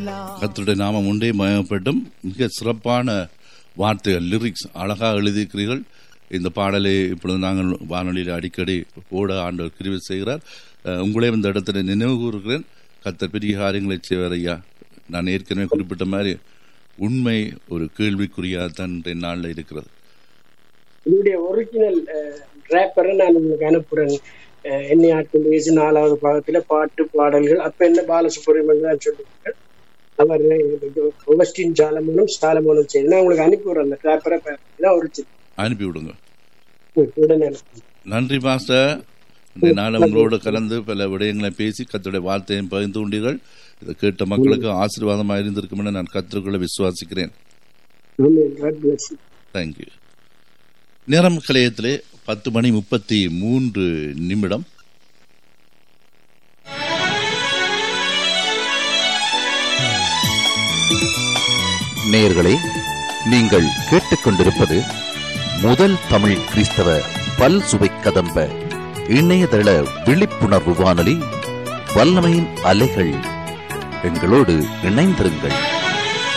கர்த்தருடைய நாமம் உண்டே மயப்பட்டும் மிக சிறப்பான வார்த்தைகள் லிரிக்ஸ் அழகாக எழுதியிருக்கிறீர்கள் இந்த பாடலை இப்பொழுது நாங்கள் வானொலியில் அடிக்கடி ஓட ஆண்டவர் கிரிவு செய்கிறார் அஹ், உங்களையும் இந்த இடத்துல நினைவு கூறுகிறேன் கர்த்தர் பெரிய காரியங்களை செய்வார் ஐயா நான் ஏற்கனவே குறிப்பிட்ட மாதிரி உண்மை ஒரு கேள்விக்குறியாகத்தான் இன்றைய நாளில் இருக்கிறது என்னுடைய ஒரிஜினல் ரேப்பரை நான் உங்களுக்கு அனுப்புறேன் அஹ், என்னை ஆட்கள் வயசு நாலாவது பாகத்துல பாட்டு பாடல்கள் அப்ப என்ன பாலசுப்ரமணியம் தான் சொல்லுவாங்க அவர் ஒகஸ்டின் சாலமோனும் சாலமோனும் செய்து நான் உங்களுக்கு அனுப்பிவிடுறேன் அந்த ரேப்பரை தான் ஒரிஜினல் அனுப்பி விடுங்க உடனே அனுப்புறேன். நன்றி மாஸ்டர் இந்த நாள் உங்களோடு கலந்து பல விடயங்களை பேசி கத்துடைய வார்த்தையும் பகிர்ந்து கொண்டீர்கள் இதை கேட்ட மக்களுக்கு ஆசீர்வாதமாக இருந்திருக்கும் என நான் கத்திற்குள்ள விசுவாசிக்கிறேன் Amen. God bless you. Thank you நேரம் கலையத்திலே பத்து மணி முப்பத்தி மூன்று நிமிடம் நேயர்களே நீங்கள் கேட்டுக்கொண்டிருப்பது முதல் தமிழ் கிறிஸ்தவ பல் சுவை கதம்ப இணையதள விழிப்புணர்வு வானொலி வல்லமையின் அலைகள் எங்களோடு இணைந்திருங்கள்